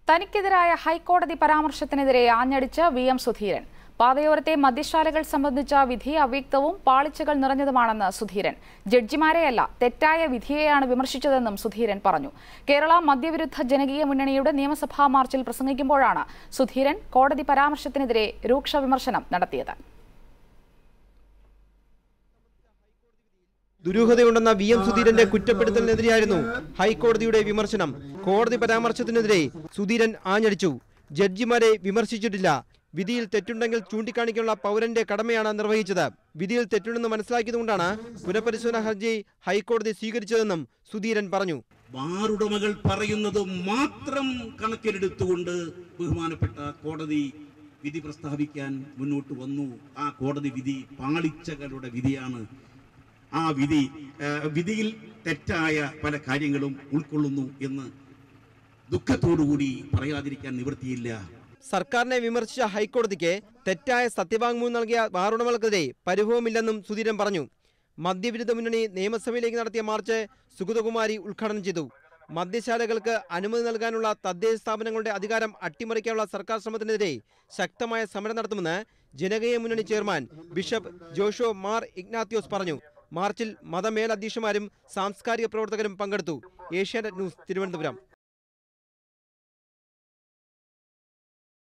തനിക്കെതിരായ ഹൈക്കോടതി പരാമർശത്തിനെതിരെ ആഞ്ഞടിച്ച് വി എം സുധീരൻ പാതയോരത്തെ മദ്യശാലകൾ സംബന്ധിച്ച വിധി അവ്യക്തവും പാളിച്ചകൾ നിറഞ്ഞതുമാണെന്ന് സുധീരൻ ജഡ്ജിമാരെയല്ല തെറ്റായ വിധിയെയാണ് വിമർശിച്ചതെന്നും സുധീരൻ പറഞ്ഞു കേരള മദ്യവിരുദ്ധ ജനകീയ മുന്നണിയുടെ നിയമസഭാ മാർച്ചിൽ പ്രസംഗിക്കുമ്പോഴാണ് സുധീരൻ കോടതി പരാമർശത്തിനെതിരെ രൂക്ഷ വിമർശനം നടത്തിയത് ദുരൂഹതയുണ്ടെന്ന വി എം സുധീരന്റെ കുറ്റപ്പെടുത്തലിനെതിരെയായിരുന്നു ഹൈക്കോടതിയുടെ വിമർശനം കോടതി പരാമർശത്തിനെതിരെ സുധീരൻ ആഞ്ഞടിച്ചു ജഡ്ജിമാരെ വിമർശിച്ചിട്ടില്ല വിധിയിൽ തെറ്റുണ്ടെങ്കിൽ ചൂണ്ടിക്കാണിക്കാനുള്ള പൗരന്റെ കടമയാണ് നിർവഹിച്ചത് വിധിയിൽ തെറ്റുണ്ടെന്ന് മനസ്സിലാക്കിയതുകൊണ്ടാണ് പുനഃപരിശോധന ഹർജി ഹൈക്കോടതി സ്വീകരിച്ചതെന്നും സുധീരൻ പറഞ്ഞു ബാറുടമകൾ പറയുന്നത് മാത്രം കണക്കിലെടുത്തുകൊണ്ട് ബഹുമാനപ്പെട്ട കോടതി വിധി പ്രസ്താവിക്കാൻ മുന്നോട്ട് വന്നു ആ കോടതി വിധി പാളിച്ചകളുടെ വിധിയാണ് ആ വിധി ആ, വിധിയിൽ തെറ്റായ പല കാര്യങ്ങളും ഉൾക്കൊള്ളുന്നു എന്ന് ദുഃഖത്തോടുകൂടി പറയാതിരിക്കാൻ നിവൃത്തിയില്ല സർക്കാരിനെ വിമർശിച്ച ഹൈക്കോടതിക്ക് തെറ്റായ സത്യവാങ്മൂലം നൽകിയ ബാറുടമകൾക്കെതിരെ പരിഭവമില്ലെന്നും സുധീരൻ പറഞ്ഞു മദ്യവിരുദ്ധ മുന്നണി നിയമസഭയിലേക്ക് നടത്തിയ മാർച്ച് സുഗതകുമാരി ഉദ്ഘാടനം ചെയ്തു മദ്യശാലകൾക്ക് അനുമതി നൽകാനുള്ള തദ്ദേശ സ്ഥാപനങ്ങളുടെ അധികാരം അട്ടിമറിക്കാനുള്ള സർക്കാർ ശ്രമത്തിനെതിരെ ശക്തമായ സമരം നടത്തുമെന്ന് ജനകീയ മുന്നണി ചെയർമാൻ ബിഷപ്പ് ജോഷോ മാർ ഇഗ്നാത്യോസ് പറഞ്ഞു മാർച്ചിൽ മതമേലധ്യക്ഷന്മാരും സാംസ്കാരിക പ്രവർത്തകരും പങ്കെടുത്തു ഏഷ്യാനെറ്റ് ന്യൂസ് തിരുവനന്തപുരം